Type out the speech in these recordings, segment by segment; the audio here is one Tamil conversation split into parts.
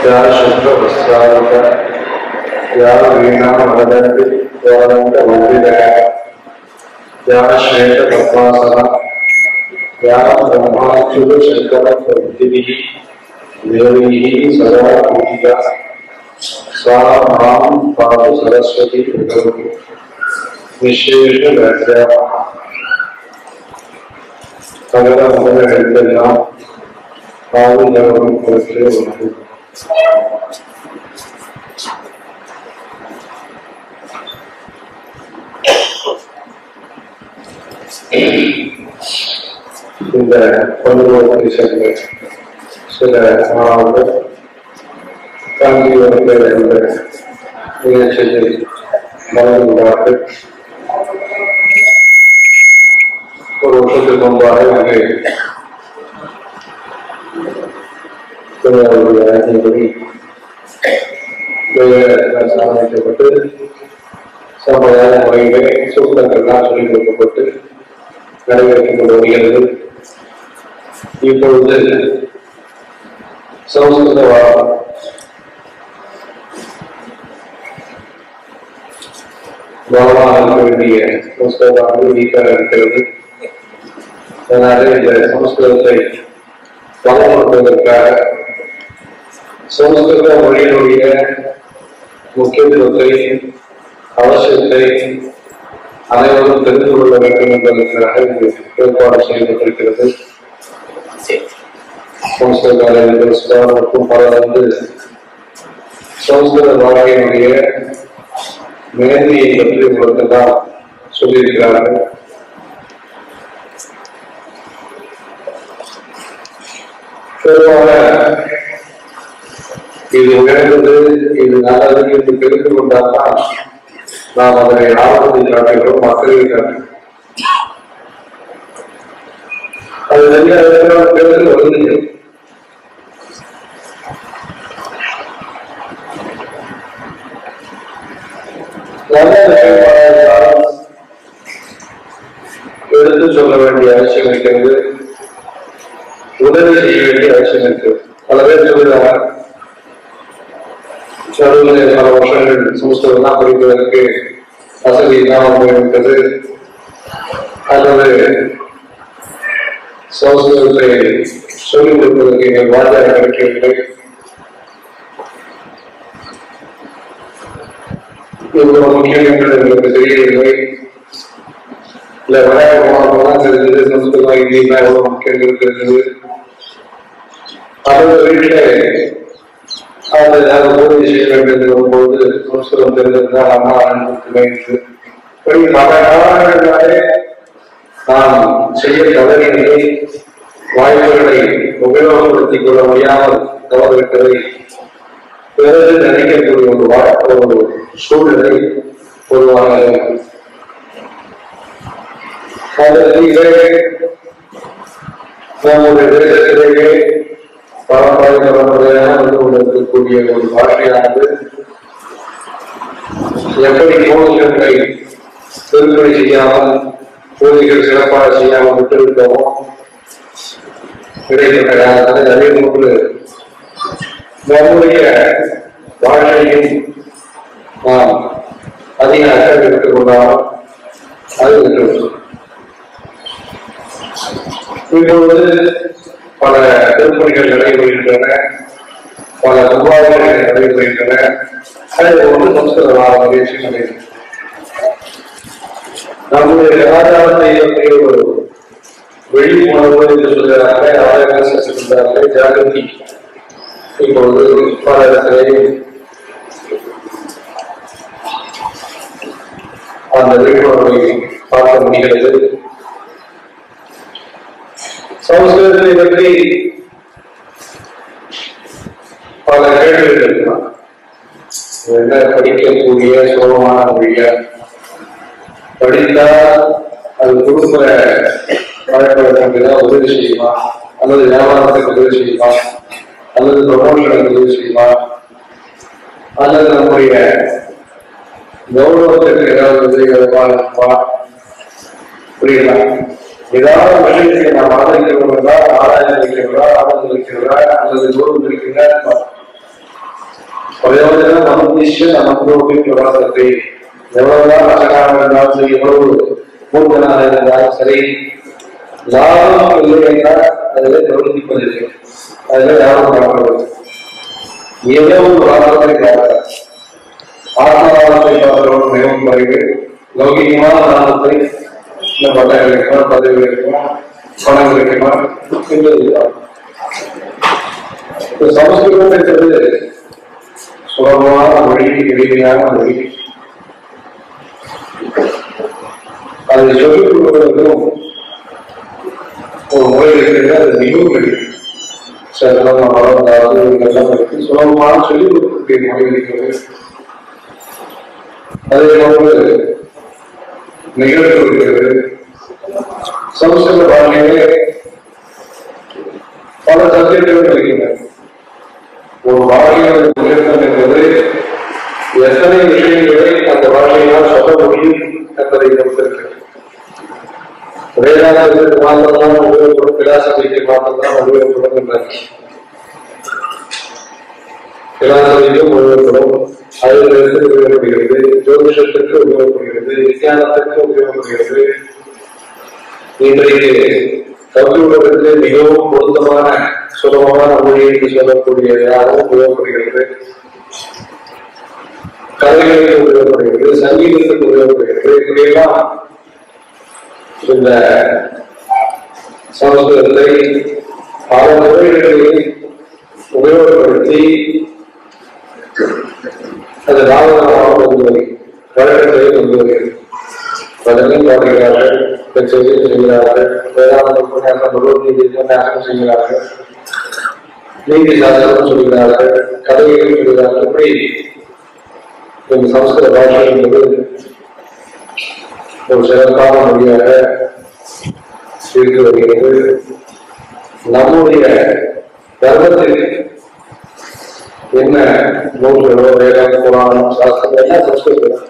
या शुभ्रवस्त्रावृत या वीणामवदन्ति वदन्तमन्दिरः या श्वेतपद्मासना या ब्रह्माच्युतशङ्करप्रभृतिभिः देवीः सदा पूजिता सा मां पातु सरस्वती प्रभुः விசேஷ சகல முதல் எழுத்தெல்லாம் பாதுகாவலும் கொடுத்து உண்டு இந்த பருவத்தை சேர்ந்த சில மாணவர்கள் காஞ்சிபுரத்தில் என்ற நிகழ்ச்சியில் கலந்துள்ளார்கள் ஒரு வருஷத்துக்கு முன்பாக அங்கே திருவாரூர் ஆட்சியின்படி அமைக்கப்பட்டு சம்பிரதாய முறையிலே சூத்திரங்கள்லாம் சொல்லிக் கொடுக்கப்பட்டு நடைபெற்றுக் கொண்டு வருகிறது இப்பொழுது சமஸ்கிருத வாரம் கவனமாக இருக்க வேண்டிய சமஸ்கிருதமானது வீக்காக இருக்கிறது அதனால இந்த சமஸ்கிருதத்தை பலப்படுத்துவதற்காக சமஸ்கிருத மொழியினுடைய முக்கியத்துவத்தை அவசியத்தை அனைவரும் தெரிந்து கொள்ள வேண்டும் என்பதற்காக இது ஏற்பாடு செய்யப்பட்டிருக்கிறது சமஸ்கிருத கலைஞர்கள் சுதார் மற்றும் பலர் வந்து சமஸ்கிருத வாழ்க்கையினுடைய மேன்மையை பற்றி உங்களுக்கு தான் சொல்லியிருக்கிறார்கள் பொதுவாக இது உயர்ந்தது இது நல்லது என்று தெரிந்து கொண்டால்தான் நாம் அதனை ஆபத்தை காட்டுகிறோம் மக்களில் காட்டுகிறோம் அது நிறைய இடத்துல தெரிந்து வருது நல்ல விஷயமாக எடுத்து சொல்ல வேண்டிய அவசியம் இருக்கிறது உதவி செய்ய வேண்டிய அவசியம் இருக்கிறது பல பேர் சொல்லுறாங்க நடுவில் பல வருஷங்கள் சமஸ்கிருதம் படிப்பதற்கு வசதி இல்லாமல் போயிருக்கிறது அல்லது சமஸ்கிருதத்தை சொல்லிக் கொடுப்பதற்கு எங்கள் வாஜாக கிடைக்கவில்லை இவ்வளவு முக்கியம் என்று எங்களுக்கு தெரியவில்லை இல்ல விளையாட்டு மாணவர்கள்லாம் தெரிஞ்சது சமஸ்கிருதம் இந்தியா எவ்வளவு முக்கியம் இருக்கிறது அல்லது வீட்டிலே அது அது உதவி செய்ய வேண்டும் என்று வரும்போது சமஸ்கிருதம் தெரிந்திருந்தால் அம்மா அனுப்பிட்டு என்று இப்படி பல காரணங்களாலே நாம் செய்ய தவறிகளை வாய்ப்புகளை உபயோகப்படுத்திக் கொள்ள முடியாமல் தவறுவிட்டதை பிறகு நினைக்கக்கூடிய ஒரு வாய்ப்பு ஒரு சூழ்நிலை பொதுவாக அதற்கு இதே நம்முடைய தேசத்திலேயே பரம்பரை பரம்பரையாக வந்து கொண்டிருக்கக்கூடிய ஒரு வாழ்க்கையானது எப்படி கோவில்களை திருப்பணி செய்யாமல் கோவில்கள் சிறப்பாக செய்யாமல் விட்டுவிட்டோமோ இடைப்பட்ட காலத்தில் அதே போன்று நம்முடைய வாழ்க்கையும் நாம் அதிக அக்கறை எடுத்துக் கொண்டாலும் அது விட்டுவிட்டோம் இப்பொழுது பல திருப்பணிகள் நடைபெறுகின்றன பல துர்வாதிகள் நடைபெறுகின்றன அதில் ஒன்று சம்ஸ்கிருத வார நிகழ்ச்சி நடைபெறும் நம்முடைய கலாச்சாரத்தை பற்றிய ஒரு விழிப்புணர்வு என்று சொல்கிறார்கள் அவேர்னஸ் சொல்கிறார்கள் ஜாகிரதி இப்பொழுது பல இடத்திலேயும் அந்த விழிப்புணர்வை பார்க்க முடிகிறது சமஸ்கிருதத்தை பற்றி பல கேள்விகள் இருக்கலாம் என்ன படிக்கக்கூடிய சுலபமான மொழியா படித்தா அது குடும்ப வழக்கவழக்கங்களுக்கு உதவி செய்யுமா அல்லது வியாபாரத்துக்கு உதவி செய்யுமா அல்லது ப்ரொமோஷனுக்கு உதவி செய்யுமா அல்லது நம்முடைய கௌரவத்திற்கு ஏதாவது உதவிகளா இருக்குமா புரியுதா ஏதாவது விஷயத்தை நாம் ஆதரிக்கிறோம் என்றால் ஆராய்ச்சி இருக்கிறதா ஆனந்தம் இருக்கிறதா அல்லது கௌரவம் இருக்கிறதா பிரயோஜனம் அனுதிஷ்ய அனுபவத்தை பிரவாசத்தை எவ்வளவுதான் கஷ்டமாக இருந்தாலும் சரி எவ்வளவு மூர்த்தனாக இருந்தாலும் சரி லாபம் இல்லை என்றால் அதில் பிரவர்த்திப்பதில்லை அதில் யாரும் பார்க்கவில்லை ஏதோ ஒரு லாபத்தை பார்க்கிறார் ஆத்மலாபத்தை பார்க்கிறவன் மிகவும் குறைவு லௌகிகமான லாபத்தை இந்த பட்டம் கிடைக்குமா பதவி கிடைக்குமா பணம் கிடைக்குமா என்பது இந்த சமஸ்கிருதம் என்பது சுலபமான மொழி எளிமையான மொழி அதை சொல்லிக் கொடுப்பதற்கும் ஒரு முறை இருக்கிறது அது மிகவும் எளிமை சரணம் மரம் அதாவது இதெல்லாம் இருக்கு சுலபமான சொல்லிக் கொடுக்கக்கூடிய மொழி இருக்கிறது அதே போன்று நிகழ்வு இருக்கிறது சமஸ்கிருத பாஷையிலே பல சப்ஜெக்டுகள் இருக்கின்றன ஒரு பாஷையோட உயர்த்தம் என்பது எத்தனை விஷயங்களை அந்த பாஷையினால் சொல்ல முடியும் என்பதை பொறுத்திருக்கிறது வேதாந்தத்துக்கு மாத்திரம்தான் உபயோகப்படும் பிலாசபிக்கு மாத்திரம்தான் உபயோகப்படும் என்றார் பிலாசபிக்கும் உபயோகப்படும் ஆயுர்வேதத்துக்கு உபயோகப்படுகிறது ஜோதிஷத்துக்கு உபயோகப்படுகிறது விஞ்ஞானத்துக்கு உபயோகப்படுகிறது இன்றைக்கு கம்ப்யூட்டருக்கு மிகவும் பொருத்தமான சுலபமான மொழி என்று சொல்லக்கூடியதாகவும் உபயோகப்படுகிறது கதைகளுக்கு உபயோகப்படுகிறது சங்கீதத்துக்கு உபயோகப்படுகிறது இப்படியெல்லாம் இந்த சமஸ்கிருதத்தை பல முறைகளில் உபயோகப்படுத்தி அது ராமநாமாக கொண்டு வருகிறது வழக்கத்தை கொண்டு வருகிறது பதவியும் பாடுகிறார்கள் பெற்றோரையும் செய்கிறார்கள் வேதாந்த உபன்யாசம் பகவத்கீதை உபன்யாசம் செய்கிறார்கள் நீதி சாஸ்திரம் சொல்கிறார்கள் கதைகளும் சொல்கிறார்கள் இப்படி இந்த சமஸ்கிருத பாஷை என்பது ஒரு சிறப்பான மொழியாக இருந்து வருகிறது நம்முடைய தர்மத்தில் என்ன நூல்களோ வேதம் புராணம் சாஸ்திரம் எல்லாம் சமஸ்கிருதம்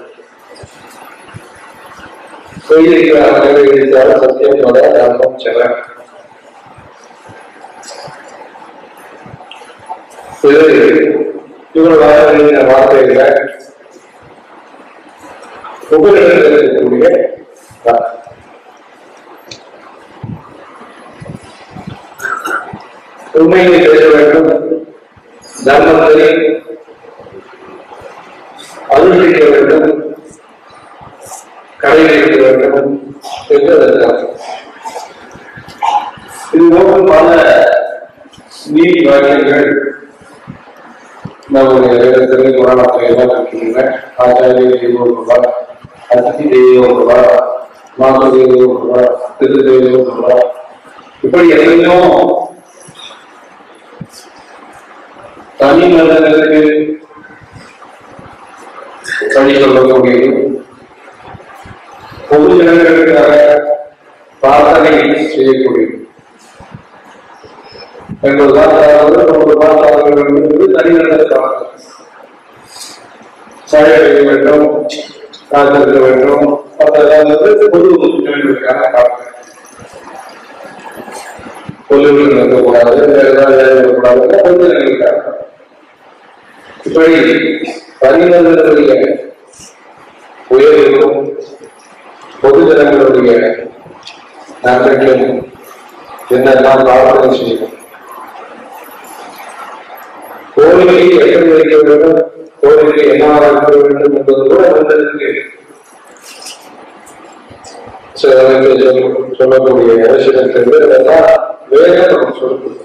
சொல்லியிருக்கிறார்கள் எழுதியிருக்கிறார்கள் சத்தியம் வர தர்மம் செல்ல இது இவர்களாக எழுதின வார்த்தைகளை உபரிடத்தில் இருக்கக்கூடிய வார்த்தை. உண்மையை பேச வேண்டும் தர்மத்தை அனுஷ்டிக்க வேண்டும் கடைபிடிக்க வேண்டும் என்று அதற்காக இது போன்று பல நீதி வாக்கியங்கள் நம்முடைய வேதத்திலே புராணத்தில் எல்லாம் இருக்கின்றன ஆச்சாரிய தெய்வம் அதிதி தெய்வம் மாசு தெய்வம் திரு தெய்வம் இப்படி எத்தனையோ தனி மனிதனுக்கு வழி சொல்லக்கூடியது பொது ஜனங்களுக்காக பிரார்த்தனை செய்யக்கூடியது என்பதுதான் அதாவது நமக்கு பிரார்த்தனைகள் என்பது தனிநடக்காக மழை பெய்ய வேண்டும் காத்திருக்க வேண்டும் மற்றெல்லாம் வந்து பொது ஜனங்களுக்கான பிரார்த்தனை கொல்லுகள் இருக்கக்கூடாது வேற ஏதாவது வேலை இருக்கக்கூடாது பொது ஜனங்களுக்காக இப்படி தனிநபர்களுடைய உயர்வுக்கும் பொது ஜனங்களுடைய நன்மைக்கும் என்னெல்லாம் பிரார்த்தனை செய்யணும் கோரிக்கை எப்படி வைக்க வேண்டும் கோரிக்கை என்னவாக இருக்க வேண்டும் என்பது கூட வந்ததற்கு சில நேரத்தில் சொல்லக்கூடிய அரசியலுக்கு அதெல்லாம் வேக நம்ம சொல்லணும்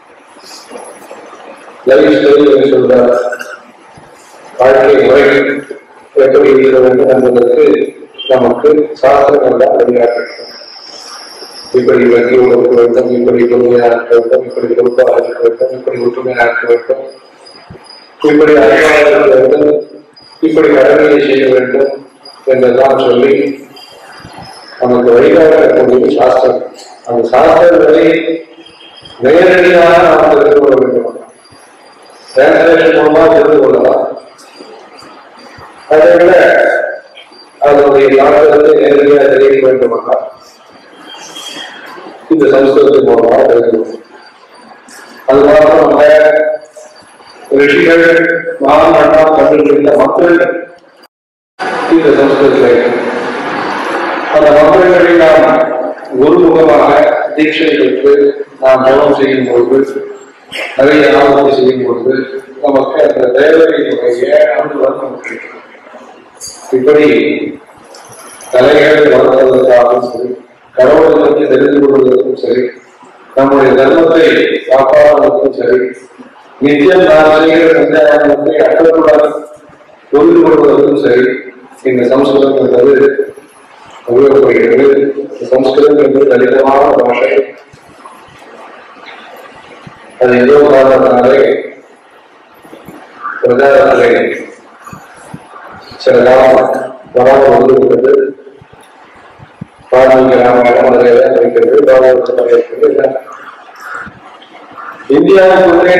லைஃப் ஸ்டைல் என்று சொல்றார் வாழ்க்கை முறை எப்படி இருக்க வேண்டும் என்பதற்கு நமக்கு சாஸ்திரங்கள் வழிகாட்டுகிறது இப்படி வங்கி கொடுக்க வேண்டும் இப்படி பொறுமையாக இருக்க வேண்டும் இப்படி பொறுப்பாக இருக்க வேண்டும் இப்படி ஒற்றுமையாக இருக்க வேண்டும் இப்படி அறிவாக இருக்க வேண்டும் இப்படி கடமையை செய்ய வேண்டும் என்றெல்லாம் சொல்லி நமக்கு வழிகாட்டக்கூடிய சாஸ்திரம் அந்த சாஸ்திரங்களை நேரடியாக நாம் தெரிந்து கொள்ள வேண்டும் டிரான்ஸ்லேஷன் மூலமா தெரிந்து கொள்ளலாம் அதை விட அதனுடைய தாக்கத்தை நேரடியாக தெரிவிக்க வேண்டுமானால் இந்த சம்ஸ்கிருதத்தின் மூலமாக தெரிந்து கொள்ளும் அது மாத்திரம் நம்ம ரிஷிகள் மகான்களால் கண்டுபிடித்த மக்கள் இந்த சம்ஸ்கிருதத்தில் அந்த மக்கள்களை நாம் ஒருமுகமாக தீட்சை பெற்று நாம் ஜபம் செய்யும் பொழுது நிறைய ஆலோசனை செய்யும் பொழுது நமக்கு அந்த தேவதையினுடைய அனுபவம் நமக்கு கிடைக்கும். இப்படி தலைகளை வளர்ப்பதற்காகவும் சரி கடவுளை பற்றி தெரிந்து கொள்வதற்கும் சரி நம்முடைய தர்மத்தை காப்பாற்றுவதற்கும் சரி நித்தியம் நாம் செய்கிற சந்தானத்தை அற்றத்துடன் புரிந்து கொள்வதற்கும் சரி இந்த சம்ஸ்கிருதம் என்பது உபயோகப்படுகிறது இந்த சம்ஸ்கிருதம் என்பது லலிதமான பாஷை அது ஏதோ காரணத்தினாலே பிரச்சாரத்திலே சில காலம் வராமல் வந்து விட்டது வால்மீகி ராமாயணம் அதில் தான் இருக்கிறது பாகவதத்தில் இருக்கிறது எல்லாம். இந்தியாவுக்குள்ளே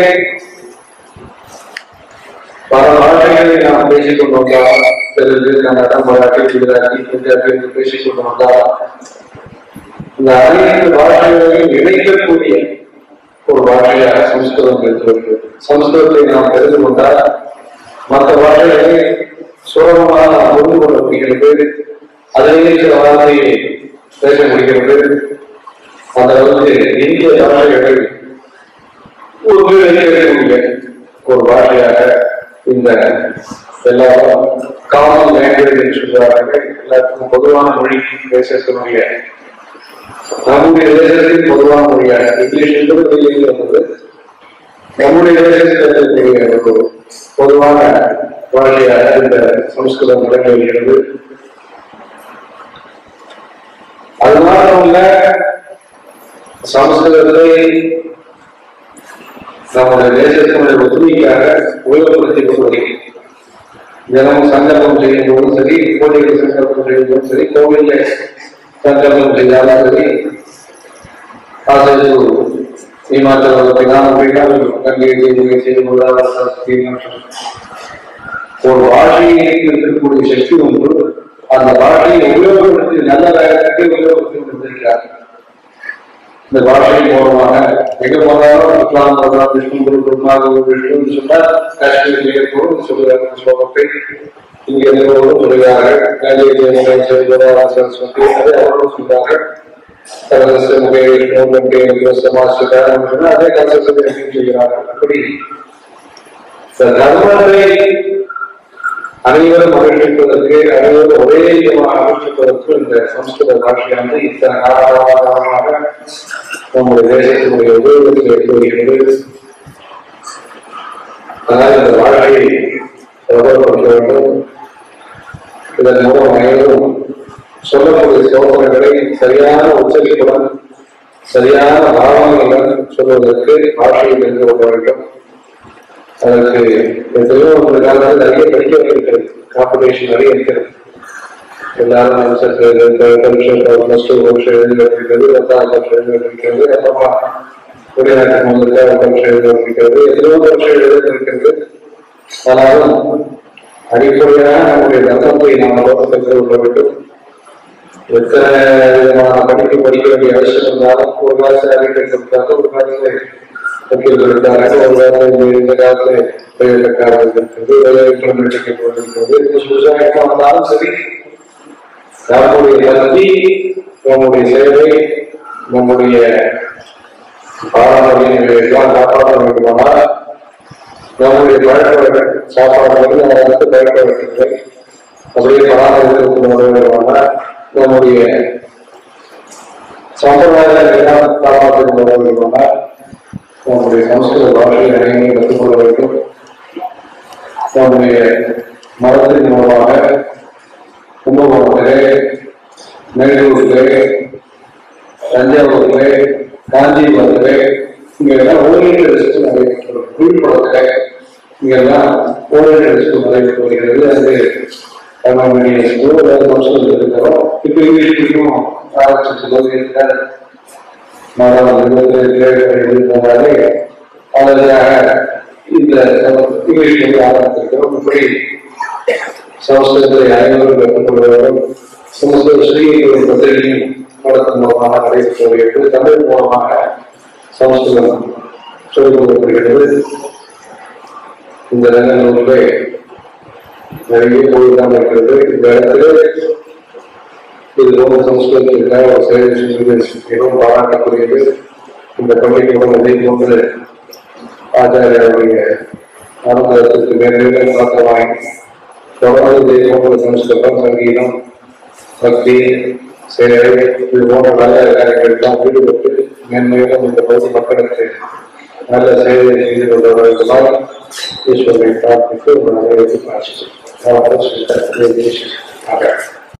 பல பாஷைகளை நாம் பேசிக் கொண்டு வந்தால் தெலுங்கு கன்னடம் மராட்டி குஜராத்தி பஞ்சாபி என்று பேசிக் கொண்டு வந்தால் இந்த அனைத்து பாஷைகளையும் இணைக்கக்கூடிய ஒரு பாஷையாக சம்ஸ்கிருதம் இருக்கிறது சம்ஸ்கிருதத்தை நாம் தெரிந்து கொண்டால் மற்ற பாஷைகளை சுலபமாக நாம் புரிந்து கொள்ள முடிகிறது அதிலேயே சில வார்த்தையை பேச முடிகிறது அந்த அளவுக்கு இந்திய பாஷைகளை ஒன்றிணைக்கக்கூடிய ஒரு பாஷையாக இந்த எல்லா காமன் லாங்குவேஜ் என்று சொல்றார்கள் எல்லாத்துக்கும் பொதுவான மொழி பேசக்கூடிய நம்முடைய தேசத்தின் பொதுவான மொழியாக இங்கிலீஷ் என்பது வெளியில் வந்தது நம்முடைய தேசத்தில் இருக்கக்கூடிய ஒரு பொதுவான பாஷையாக இந்த சம்ஸ்கிருதம் விளங்குகிறது அது மாத்திரமல்ல சம்ஸ்கிருதத்தை நம்முடைய தேசத்தினுடைய ஒற்றுமைக்காக உபயோகப்படுத்திக் கொள்வதில்லை தினமும் சங்கல்பம் செய்யும் போதும் சரி கோயிலுக்கு சங்கல்பம் செய்யும் போதும் சரி கோவில்ல சங்கல்பம் செய்தாலும் சரி ஆசிரியர் இமாச்சல பிரதான கங்கை செய்து ஒரு பாஷையை இருக்கக்கூடிய சக்தி ஒன்று அந்த பாஷையை உபயோகப்படுத்தி நல்ல வேகத்துக்கு உபயோகப்படுத்தி கொண்டிருக்கிறார் இந்த பாஷையின் மூலமாக எங்க போனாலும் இஸ்லாம் போகலாம் விஷ்ணு குரு குருநாக விஷ்ணு சொன்னால் காஷ்மீர் போகும் சொல்லுவாங்க ஸ்லோகத்தை இங்க இருந்தவர்களும் சொல்லுகிறார்கள் கங்கை சரஸ்வதி அதை அவர்களும் சொல்றார்கள் சரஸ்வதி முகே விஷ்ணு முகே சமாசிக்காரம் சொன்னால் அதே கான்செப்ட் செய்கிறார்கள் அப்படி இந்த தர்மத்தை அனைவரும் மகிழ்விப்பதற்கு அனைவரும் ஒரே விதமாக அனுஷ்டிப்பதற்கு இந்த சம்ஸ்கிருத பாஷையானது இத்தனை காலகாலமாக நம்முடைய தேசத்தினுடைய உபயோகத்தில் எடுத்து வருகிறது அதனால் இந்த வாழ்க்கையை பிரபலப்படுத்த வேண்டும் இதன் மூலம் அனைவரும் சொல்லக்கூடிய சோதனைகளை சரியான உச்சரிப்புடன் சரியான பாவனையுடன் சொல்வதற்கு பாஷையை தெரிந்து கொள்ள வேண்டும் அதற்கு எத்தனையோ ஒரு காலத்தில் நிறைய படிக்க இருக்கிறது காம்படிஷன் நிறைய இருக்கிறது எல்லாரும் பிளஸ் டூ வருஷம் எழுதிருக்கிறது பத்தாவது வருஷம் எழுதிருக்கிறது அப்புறமா வெளிநாட்டு முதல்ல ஒரு வருஷம் எழுதிருக்கிறது எத்தனையோ வருஷம் எழுதிருக்கிறது ஆனாலும் அடிப்படையான நம்முடைய தர்மத்தை நாம் லோகத்தில் கொள்ள வேண்டும் எத்தனை விதமான படிப்பு படிக்க வேண்டிய அவசியம் இருந்தாலும் ஒரு காலத்தில் அறிவிக்கிறது இருக்காங்க ஒரு காலத்தில் வக்கீல்கள் இருக்காங்க ஒரு காலத்தில் இந்த காலத்தில் தொழிலக்காரர்கள் இருக்கிறது வேலைவாய்ப்பு இருக்கிறது இந்த சுசாயமாக வந்தாலும் சரி நம்முடைய பக்தி நம்முடைய சேவை நம்முடைய பாரம்பரியங்களை எல்லாம் காப்பாற்ற வேண்டுமானால் நம்முடைய பழக்க வழக்க சாப்பாடு வந்து அதற்கு பழக்க வழக்கங்களை அப்படியே பராமரித்து வேண்டுமானால் நம்முடைய சம்பிரதாயங்களை எல்லாம் காப்பாற்ற வேண்டுமானால் நம்முடைய சமஸ்கிருத பாஷையை அனைவரும் கற்றுக்கொள்ள வேண்டும் நம்முடைய மதத்தின் மூலமாக கும்பகோணத்திலே மேலூரிலே தஞ்சாவூரிலே காஞ்சிபுரத்திலே இங்கெல்லாம் ஓரியன்டல் ஸ்கூல் நடைபெற்றது விழுப்புரத்திலே இங்கெல்லாம் ஓரியன்டல் ஸ்கூல் நடைபெற்று வருகிறது அது தமிழ் மீடியம் ஸ்கூல் அதாவது சம்ஸ்கிருதம் இருக்கிறோம் இப்போ இங்கிலீஷ் மீடியம் ஆரம்பிச்சு இருக்கிறார் மாணவர்களே அதற்காக இந்த இங்கிலீஷ் மீடியம் ஆரம்பித்திருக்கிறோம் இப்படி சமஸ்கிருதத்தை அனைவரும் கற்றுக்கொள்ள வேண்டும் சமஸ்கிருத ஸ்ரீ பத்திரிகையும் நடத்தும் மூலமாக நடைபெற்று வருகிறது தமிழ் மூலமாக சமஸ்கிருதம் சொல்லிக் கொடுக்கப்படுகிறது இந்த ரங்கநூலிலே நிறைய கோயில்தான் இருக்கிறது இந்த இடத்துல இது போன்ற சமஸ்கிருதத்திற்காக ஒரு சேவை செய்வது மிகவும் பாராட்டக்கூடியது இந்த பள்ளிக்கூடம் அதே போன்று ஆச்சாரியருடைய ஆனந்தத்திற்கு மேலும் காத்தமாய் தொடர்ந்து இதே போன்ற சமஸ்கிருதம் சங்கீதம் பக்தி சேவை இது போன்ற நல்ல காரியங்களெல்லாம் ஈடுபட்டு மேன்மேலும் இந்த பகுதி மக்களுக்கு நல்ல சேவை செய்து கொண்டவர்களுக்கெல்லாம் ஈஸ்வரனை பிரார்த்தித்து உங்களை பிரார்த்திக்கிறேன்